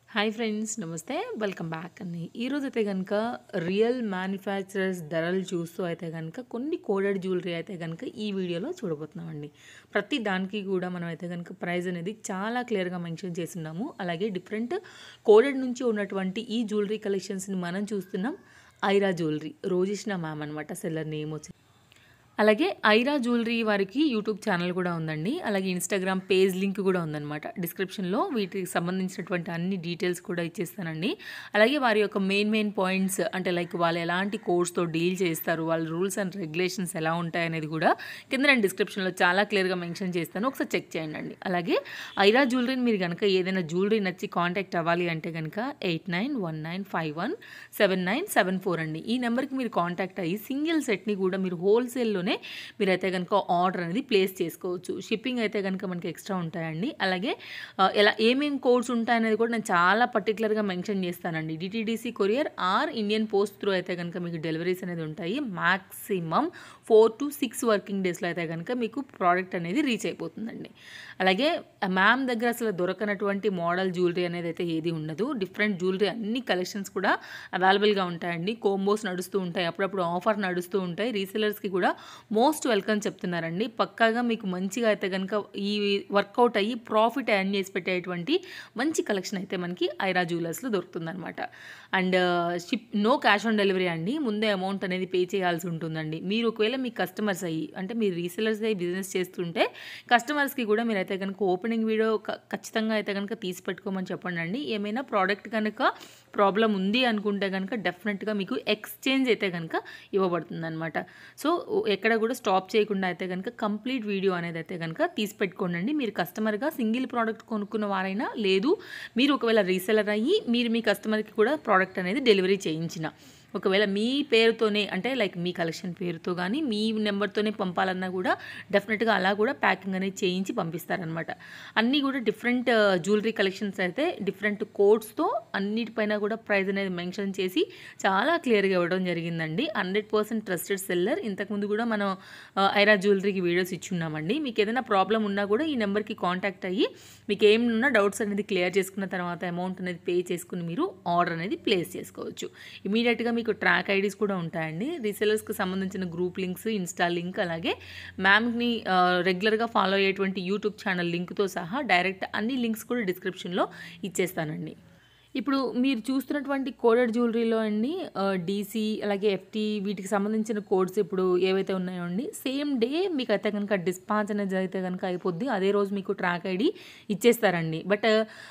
hi friends నమస్తే welcome back అండి ఈరోజు అయితే కనుక రియల్ మ్యానుఫ్యాక్చరర్స్ ధరలు చూస్తూ అయితే కనుక కొన్ని కోడెడ్ జ్యువెలరీ అయితే కనుక ఈ వీడియోలో చూడబోతున్నామండి ప్రతి దానికి కూడా మనం అయితే కనుక ప్రైస్ అనేది చాలా క్లియర్గా మెన్షన్ చేస్తున్నాము అలాగే డిఫరెంట్ కోడెడ్ నుంచి ఉన్నటువంటి ఈ జ్యువెలరీ కలెక్షన్స్ని మనం చూస్తున్నాం ఐరా జ్యువెలరీ రోజిష్ణ మ్యామ్ అనమాట సెల్లర్ నేమ్ వచ్చి అలాగే ఐరా జ్యువెలరీ వారికి యూట్యూబ్ ఛానల్ కూడా ఉందండి అలాగే ఇన్స్టాగ్రామ్ పేజ్ లింక్ కూడా ఉందన్నమాట డిస్క్రిప్షన్లో వీటికి సంబంధించినటువంటి అన్ని డీటెయిల్స్ కూడా ఇచ్చేస్తానండి అలాగే వారి యొక్క మెయిన్ మెయిన్ పాయింట్స్ అంటే లైక్ వాళ్ళు ఎలాంటి కోర్స్తో డీల్ చేస్తారు వాళ్ళ రూల్స్ అండ్ రెగ్యులేషన్స్ ఎలా ఉంటాయి అనేది కూడా కింద నేను డిస్క్రిప్షన్లో చాలా క్లియర్గా మెన్షన్ చేస్తాను ఒకసారి చెక్ చేయండి అండి అలాగే ఐరా జ్యువెలరీని మీరు కనుక ఏదైనా జ్యువెలరీ నచ్చి కాంటాక్ట్ అవ్వాలి అంటే కనుక eight nine one nine five one seven nine seven four అండి ఈ నెంబర్కి మీరు కాంటాక్ట్ అయ్యి సింగిల్ సెట్ని కూడా మీరు హోల్సేల్లోనే మీరైతే కనుక ఆర్డర్ అనేది ప్లేస్ చేసుకోవచ్చు షిప్పింగ్ అయితే కనుక మనకి ఎక్స్ట్రా ఉంటాయండి అలాగే ఆ, ఎలా ఏమేమి కోడ్స్ ఉంటాయనేది కూడా నేను చాలా పర్టికులర్గా మెన్షన్ చేస్తానండి DTDC courier or Indian post through అయితే కనుక మీకు డెలివరీస్ అనేది ఉంటాయి maximum four to six working డేస్లో అయితే కనుక మీకు ప్రోడక్ట్ అనేది రీచ్ అయిపోతుందండి అలాగే మ్యామ్ దగ్గర అసలు దొరకనటువంటి మోడల్ జ్యువెలరీ అనేది అయితే ఏది ఉండదు డిఫరెంట్ జ్యువెలరీ అన్ని కలెక్షన్స్ కూడా అవైలబుల్గా ఉంటాయండి కోంబోస్ నడుస్తూ ఉంటాయి అప్పుడప్పుడు ఆఫర్ నడుస్తూ ఉంటాయి రీసెలర్స్కి కూడా మోస్ట్ వెల్కమ్ చెప్తున్నారండి పక్కాగా మీకు మంచిగా అయితే కనుక ఈ వర్కౌట్ అయ్యి ప్రాఫిట్ ఎర్న్ చేసి పెట్టేటువంటి మంచి కలెక్షన్ అయితే మనకి ఐరా జ్యువెలర్స్లో దొరుకుతుందన్నమాట and ship no cash on delivery అండి ముందే అమౌంట్ అనేది పే చేయాల్సి ఉంటుందండి మీరు ఒకవేళ మీ కస్టమర్స్ అయ్యి అంటే మీరు రీసెలర్స్ అయ్యి బిజినెస్ చేస్తుంటే కస్టమర్స్కి కూడా మీరు అయితే కనుక ఓపెనింగ్ వీడియో క- ఖచ్చితంగా అయితే కనుక తీసి పెట్టుకోమని చెప్పండి అండి ఏమైనా ప్రోడక్ట్ కనుక ప్రాబ్లం ఉంది అనుకుంటే కనుక డెఫినెట్గా మీకు ఎక్స్చేంజ్ అయితే కనుక ఇవ్వబడుతుంది అనమాట సో ఎక్కడ కూడా స్టాప్ చేయకుండా అయితే కనుక కంప్లీట్ వీడియో అనేది అయితే కనుక తీసి పెట్టుకోండి మీరు కస్టమర్గా సింగిల్ ప్రోడక్ట్ కొనుక్కున్న వారైనా లేదు మీరు ఒకవేళ రీసెలర్ అయ్యి మీరు మీ కస్టమర్కి కూడా ప్రోడక్ట్ అనేది డెలివరీ చేయించిన ఒకవేళ మీ పేరుతోనే అంటే లైక్ మీ కలెక్షన్ పేరుతో కానీ మీ నెంబర్తోనే పంపాలన్నా కూడా డెఫినెట్గా అలా కూడా ప్యాకింగ్ అనేది చేయించి పంపిస్తారనమాట అన్నీ కూడా డిఫరెంట్ జ్యువెలరీ కలెక్షన్స్ అయితే డిఫరెంట్ కోడ్స్తో అన్నిటిపైన కూడా ప్రైస్ అనేది మెన్షన్ చేసి చాలా క్లియర్గా ఇవ్వడం జరిగిందండి హండ్రెడ్ పర్సెంట్ ట్రస్టెడ్ సెల్లర్ ఇంతకుముందు కూడా మనం ఆ, ఐరా జ్యువెలరీకి వీడియోస్ ఇచ్చున్నామండి మీకు ఏదైనా ప్రాబ్లం ఉన్నా కూడా ఈ నెంబర్కి కాంటాక్ట్ అయ్యి మీకు ఏమన్నా డౌట్స్ అనేది క్లియర్ చేసుకున్న తర్వాత అమౌంట్ అనేది పే చేసుకుని మీరు ఆర్డర్ అనేది ప్లేస్ చేసుకోవచ్చు ఇమీడియట్గా మీకు ట్రాక్ ఐడీస్ కూడా ఉంటాయండి రీసెలర్స్కి సంబంధించిన గ్రూప్ లింక్స్ ఇన్స్టా లింక్ అలాగే మ్యామ్ని రెగ్యులర్గా ఫాలో అయ్యేటువంటి యూట్యూబ్ ఛానల్ లింక్తో సహా డైరెక్ట్ అన్ని లింక్స్ కూడా డిస్క్రిప్షన్లో ఇచ్చేస్తానండి ఇప్పుడు మీరు చూస్తున్నటువంటి కోడెడ్ జ్యువెలరీలో అండి డీసీ అలాగే ఎఫ్టీ వీటికి సంబంధించిన కోడ్స్ ఇప్పుడు ఏవైతే ఉన్నాయో అండి సేమ్ డే మీకు అయితే కనుక డిస్పాచ్ అనేది అయితే కనుక అయిపోద్ది అదే రోజు మీకు ట్రాక్ ఐడి ఇచ్చేస్తారండి బట్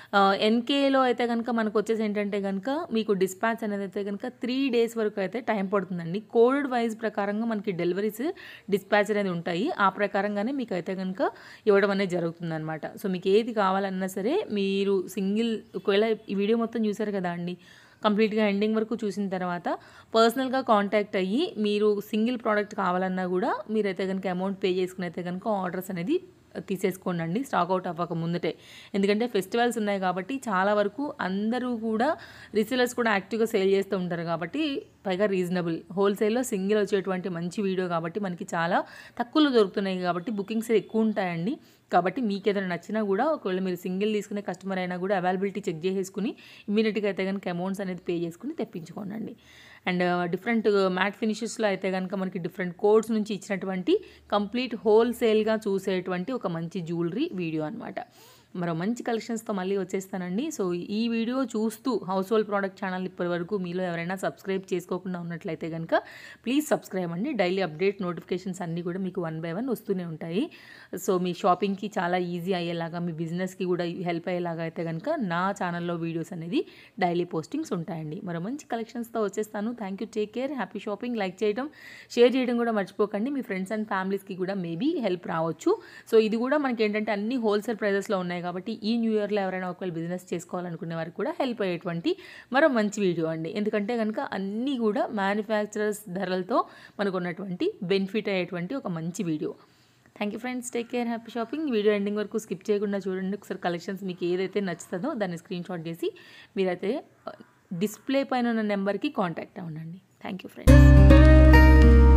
ఎన్కేలో అయితే కనుక మనకు వచ్చేసి ఏంటంటే కనుక మీకు డిస్పాచ్ అనేది అయితే కనుక త్రీ డేస్ వరకు అయితే టైం పడుతుందండి కోడెడ్ వైజ్ ప్రకారంగా మనకి డెలివరీస్ డిస్పాచ్ అనేది ఉంటాయి ఆ ప్రకారంగానే మీకు అయితే కనుక ఇవ్వడం అనేది జరుగుతుందన్నమాట సో మీకు ఏది కావాలన్నా సరే మీరు సింగిల్ ఒకవేళ ఈ వీడియో మొత్తం చూసారు కదా అండి కంప్లీట్గా ఎండింగ్ వరకు చూసిన తర్వాత పర్సనల్గా కాంటాక్ట్ అయ్యి మీరు సింగిల్ ప్రోడక్ట్ కావాలన్నా కూడా మీరైతే కనుక అమౌంట్ పే చేసుకుని అయితే కనుక ఆర్డర్స్ అనేది తీసేసుకోండి అండి స్టాక్ అవుట్ అవ్వక ముందటే ఎందుకంటే ఫెస్టివల్స్ ఉన్నాయి కాబట్టి చాలా వరకు అందరూ కూడా రీసెలర్స్ కూడా యాక్టివ్గా సేల్ చేస్తూ ఉంటారు కాబట్టి పైగా రీజనబుల్ హోల్సేల్లో సింగిల్ వచ్చేటువంటి మంచి వీడియో కాబట్టి మనకి చాలా తక్కువలో దొరుకుతున్నాయి కాబట్టి బుకింగ్స్ ఎక్కువ ఉంటాయండి కాబట్టి మీకు ఏదైనా నచ్చినా కూడా ఒకవేళ మీరు సింగిల్ తీసుకునే కస్టమర్ అయినా కూడా అవైలబిలిటీ చెక్ చేసేసుకుని ఇమీడియట్గా అయితే కనుక అమౌంట్స్ అనేది పే చేసుకుని తెప్పించుకోండి అండ్ డిఫరెంట్ మ్యాట్ ఫినిషెస్లో అయితే కనుక మనకి డిఫరెంట్ కోడ్స్ నుంచి ఇచ్చినటువంటి కంప్లీట్ హోల్సేల్గా చూసేటువంటి ఒక మంచి జ్యువెలరీ వీడియో అనమాట మరో మంచి కలెక్షన్స్తో మళ్ళీ వచ్చేస్తానండి సో ఈ వీడియో చూస్తూ హౌస్ హోల్డ్ ప్రోడక్ట్ ఛానల్ ఇప్పటి వరకు మీలో ఎవరైనా సబ్స్క్రైబ్ చేసుకోకుండా ఉన్నట్లయితే కనుక ప్లీజ్ సబ్స్క్రైబ్ అండి డైలీ అప్డేట్ నోటిఫికేషన్స్ అన్నీ కూడా మీకు వన్ బై వన్ వస్తూనే ఉంటాయి సో మీ షాపింగ్కి చాలా ఈజీ అయ్యేలాగా మీ బిజినెస్కి కూడా హెల్ప్ అయ్యేలాగా అయితే కనుక నా ఛానల్లో వీడియోస్ అనేది డైలీ పోస్టింగ్స్ ఉంటాయండి మరో మంచి కలెక్షన్స్తో వచ్చేస్తాను thank you take care happy shopping like చేయడం షేర్ చేయడం కూడా మర్చిపోకండి మీ ఫ్రెండ్స్ అండ్ ఫ్యామిలీస్కి కూడా మేబీ హెల్ప్ రావచ్చు సో ఇది కూడా మనకి ఏంటంటే అన్ని హోల్సేల్ ప్రైజెస్లో ఉన్నాయి కాబట్టి ఈ న్యూ ఇయర్లో ఎవరైనా ఒకవేళ బిజినెస్ చేసుకోవాలనుకునే వారికి కూడా హెల్ప్ అయ్యేటువంటి మరో మంచి వీడియో అండి ఎందుకంటే కనుక అన్నీ కూడా మ్యానుఫ్యాక్చరర్స్ ధరలతో మనకు ఉన్నటువంటి బెనిఫిట్ అయ్యేటువంటి ఒక మంచి video thank you friends take care happy shopping video ending వరకు స్కిప్ చేయకుండా చూడండి ఒకసారి కలెక్షన్స్ మీకు ఏదైతే నచ్చుతుందో దాన్ని స్క్రీన్ షాట్ చేసి మీరైతే డిస్ప్లే పైన ఉన్న నెంబర్కి కాంటాక్ట్ అవ్వండి thank you friends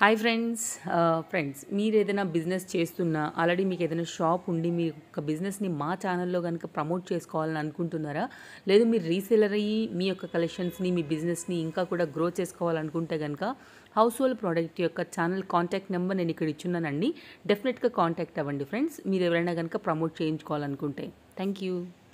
hi friends friends మీరు ఏదైనా బిజినెస్ చేస్తున్నా ఆల్రెడీ మీకు ఏదైనా షాప్ ఉండి మీ యొక్క బిజినెస్ని మా ఛానల్లో కనుక ప్రమోట్ చేసుకోవాలని అనుకుంటున్నారా లేదు మీరు రీసేలర్ అయ్యి మీ యొక్క కలెక్షన్స్ని మీ బిజినెస్ని ఇంకా కూడా గ్రో చేసుకోవాలనుకుంటే కనుక హౌస్ హోల్డ్ ప్రోడక్ట్ యొక్క ఛానల్ కాంటాక్ట్ నెంబర్ నేను ఇక్కడ ఇచ్చున్నానండి డెఫినెట్గా కాంటాక్ట్ అవ్వండి ఫ్రెండ్స్ మీరు ఎవరైనా కనుక ప్రమోట్ చేయించుకోవాలనుకుంటే థ్యాంక్ యూ